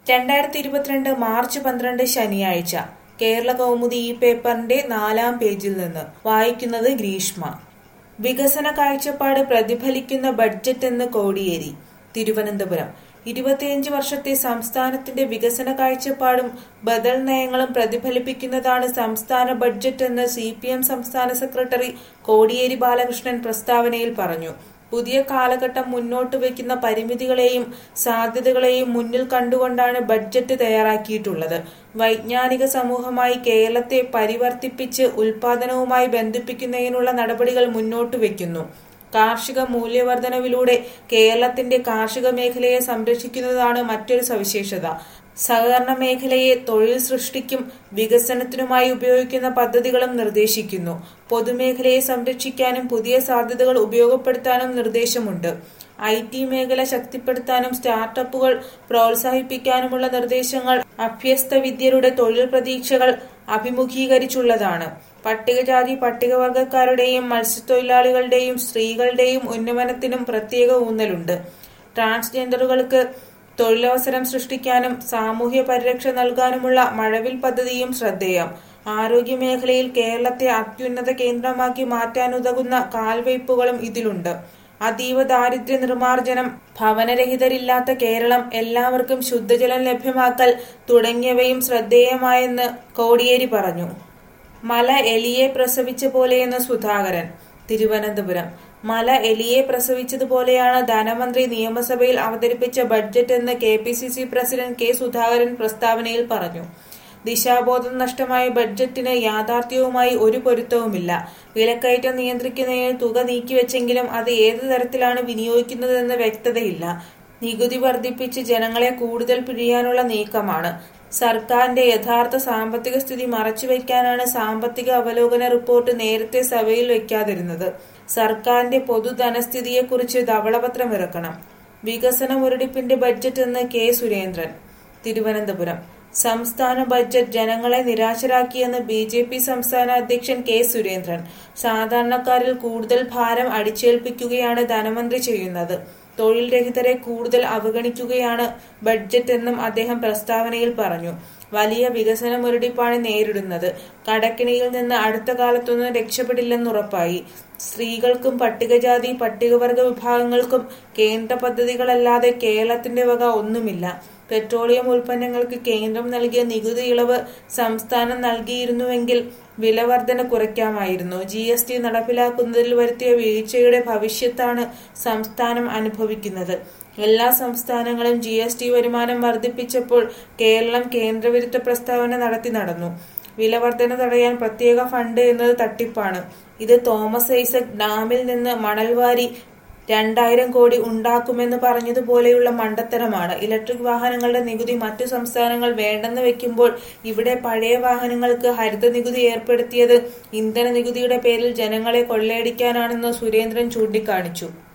രണ്ടായിരത്തി ഇരുപത്തിരണ്ട് മാർച്ച് പന്ത്രണ്ട് ശനിയാഴ്ച കേരള കൗമുദി ഈ പേപ്പറിന്റെ നാലാം പേജിൽ നിന്ന് വായിക്കുന്നത് ഗ്രീഷ്മ വികസന കാഴ്ചപ്പാട് പ്രതിഫലിക്കുന്ന ബഡ്ജറ്റ് എന്ന് കോടിയേരി തിരുവനന്തപുരം ഇരുപത്തിയഞ്ച് വർഷത്തെ സംസ്ഥാനത്തിന്റെ വികസന കാഴ്ചപ്പാടും ബദൽ നയങ്ങളും പ്രതിഫലിപ്പിക്കുന്നതാണ് സംസ്ഥാന ബഡ്ജറ്റ് എന്ന് സി പി എം സംസ്ഥാന സെക്രട്ടറി കോടിയേരി ബാലകൃഷ്ണൻ പ്രസ്താവനയിൽ പറഞ്ഞു പുതിയ കാലഘട്ടം മുന്നോട്ട് വയ്ക്കുന്ന പരിമിതികളെയും സാധ്യതകളെയും മുന്നിൽ കണ്ടുകൊണ്ടാണ് ബഡ്ജറ്റ് തയ്യാറാക്കിയിട്ടുള്ളത് വൈജ്ഞാനിക സമൂഹമായി കേരളത്തെ പരിവർത്തിപ്പിച്ച് ഉൽപാദനവുമായി ബന്ധിപ്പിക്കുന്നതിനുള്ള നടപടികൾ മുന്നോട്ട് വയ്ക്കുന്നു കാർഷിക മൂല്യവർദ്ധനവിലൂടെ കേരളത്തിന്റെ കാർഷിക മേഖലയെ സംരക്ഷിക്കുന്നതാണ് മറ്റൊരു സവിശേഷത സഹകരണ മേഖലയെ തൊഴിൽ സൃഷ്ടിക്കും വികസനത്തിനുമായി ഉപയോഗിക്കുന്ന പദ്ധതികളും നിർദ്ദേശിക്കുന്നു പൊതുമേഖലയെ സംരക്ഷിക്കാനും പുതിയ സാധ്യതകൾ ഉപയോഗപ്പെടുത്താനും നിർദ്ദേശമുണ്ട് ഐ ടി മേഖല ശക്തിപ്പെടുത്താനും സ്റ്റാർട്ടപ്പുകൾ പ്രോത്സാഹിപ്പിക്കാനുമുള്ള നിർദ്ദേശങ്ങൾ അഭ്യസ്ത വിദ്യരുടെ തൊഴിൽ പ്രതീക്ഷകൾ അഭിമുഖീകരിച്ചുള്ളതാണ് പട്ടികജാതി പട്ടികവർഗക്കാരുടെയും മത്സ്യത്തൊഴിലാളികളുടെയും സ്ത്രീകളുടെയും ഉന്നമനത്തിനും പ്രത്യേക ഊന്നലുണ്ട് ട്രാൻസ്ജെൻഡറുകൾക്ക് തൊഴിലവസരം സൃഷ്ടിക്കാനും സാമൂഹ്യ പരിരക്ഷ നൽകാനുമുള്ള മഴവിൽ പദ്ധതിയും ശ്രദ്ധേയം ആരോഗ്യമേഖലയിൽ കേരളത്തെ അത്യുന്നത കേന്ദ്രമാക്കി മാറ്റാനുതകുന്ന കാൽവയ്പുകളും ഇതിലുണ്ട് അതീവ ദാരിദ്ര്യ നിർമ്മാർജ്ജനം ഭവനരഹിതരില്ലാത്ത കേരളം എല്ലാവർക്കും ശുദ്ധജലം ലഭ്യമാക്കൽ തുടങ്ങിയവയും ശ്രദ്ധേയമായെന്ന് കോടിയേരി പറഞ്ഞു മല എലിയെ പ്രസവിച്ച പോലെയെന്ന് സുധാകരൻ തിരുവനന്തപുരം മല എലിയെ പ്രസവിച്ചതുപോലെയാണ് ധനമന്ത്രി നിയമസഭയിൽ അവതരിപ്പിച്ച ബഡ്ജറ്റ് എന്ന് K P C C president K Sudhakaran പ്രസ്താവനയിൽ പറഞ്ഞു ദിശാബോധം നഷ്ടമായ ബഡ്ജറ്റിന് യാഥാർത്ഥ്യവുമായി ഒരു പൊരുത്തവുമില്ല വിലക്കയറ്റം നിയന്ത്രിക്കുന്നതിന് തുക നീക്കിവെച്ചെങ്കിലും അത് ഏത് തരത്തിലാണ് വിനിയോഗിക്കുന്നതെന്ന് വ്യക്തതയില്ല നികുതി വർദ്ധിപ്പിച്ച് ജനങ്ങളെ കൂടുതൽ പിഴിയാനുള്ള നീക്കമാണ് സർക്കാരിന്റെ യഥാർത്ഥ സാമ്പത്തിക സ്ഥിതി മറച്ചുവെക്കാനാണ് സാമ്പത്തിക അവലോകന റിപ്പോർട്ട് നേരത്തെ സഭയിൽ വെക്കാതിരുന്നത് സർക്കാരിന്റെ പൊതുധനസ്ഥിതിയെക്കുറിച്ച് ധവളപത്രം ഇറക്കണം വികസന മുരടിപ്പിന്റെ ബഡ്ജറ്റ് എന്ന് കെ സുരേന്ദ്രൻ തിരുവനന്തപുരം സംസ്ഥാന ബഡ്ജറ്റ് ജനങ്ങളെ നിരാശരാക്കിയെന്ന് ബി ജെ പി സംസ്ഥാന അധ്യക്ഷൻ കെ സുരേന്ദ്രൻ സാധാരണക്കാരിൽ കൂടുതൽ ഭാരം അടിച്ചേൽപ്പിക്കുകയാണ് ധനമന്ത്രി ചെയ്യുന്നത് തൊഴിൽ രഹിതരെ കൂടുതൽ അവഗണിക്കുകയാണ് ബഡ്ജറ്റ് എന്നും അദ്ദേഹം പ്രസ്താവനയിൽ പറഞ്ഞു വലിയ വികസന മുരടിപ്പാണ് നേരിടുന്നത് കടക്കിണിയിൽ നിന്ന് അടുത്ത കാലത്തൊന്നും രക്ഷപ്പെടില്ലെന്നുറപ്പായി സ്ത്രീകൾക്കും പട്ടികജാതി പട്ടികവർഗ വിഭാഗങ്ങൾക്കും കേന്ദ്ര പദ്ധതികളല്ലാതെ കേരളത്തിന്റെ വക ഒന്നുമില്ല പെട്രോളിയം ഉൽപ്പന്നങ്ങൾക്ക് കേന്ദ്രം നൽകിയ നികുതി ഇളവ് സംസ്ഥാനം നൽകിയിരുന്നുവെങ്കിൽ വിലവർധന കുറയ്ക്കാമായിരുന്നു ജി എസ് ടി നടപ്പിലാക്കുന്നതിൽ വരുത്തിയ വീഴ്ചയുടെ ഭവിഷ്യത്താണ് സംസ്ഥാനം അനുഭവിക്കുന്നത് എല്ലാ സംസ്ഥാനങ്ങളും ജി എസ് ടി വരുമാനം വർദ്ധിപ്പിച്ചപ്പോൾ കേരളം കേന്ദ്രവിരുദ്ധ പ്രസ്താവന നടത്തി നടന്നു വിലവർധന തടയാൻ പ്രത്യേക ഫണ്ട് എന്നത് തട്ടിപ്പാണ് ഇത് തോമസ് ഐസക് ഡാമിൽ നിന്ന് മണൽവാരി രണ്ടായിരം കോടി ഉണ്ടാക്കുമെന്ന് പറഞ്ഞതുപോലെയുള്ള മണ്ടത്തരമാണ് ഇലക്ട്രിക് വാഹനങ്ങളുടെ നികുതി മറ്റു സംസ്ഥാനങ്ങൾ വേണ്ടെന്ന് വെക്കുമ്പോൾ ഇവിടെ പഴയ വാഹനങ്ങൾക്ക് ഹരിത നികുതി ഏർപ്പെടുത്തിയത് ഇന്ധന നികുതിയുടെ പേരിൽ ജനങ്ങളെ കൊള്ളയടിക്കാനാണെന്ന് സുരേന്ദ്രൻ ചൂണ്ടിക്കാണിച്ചു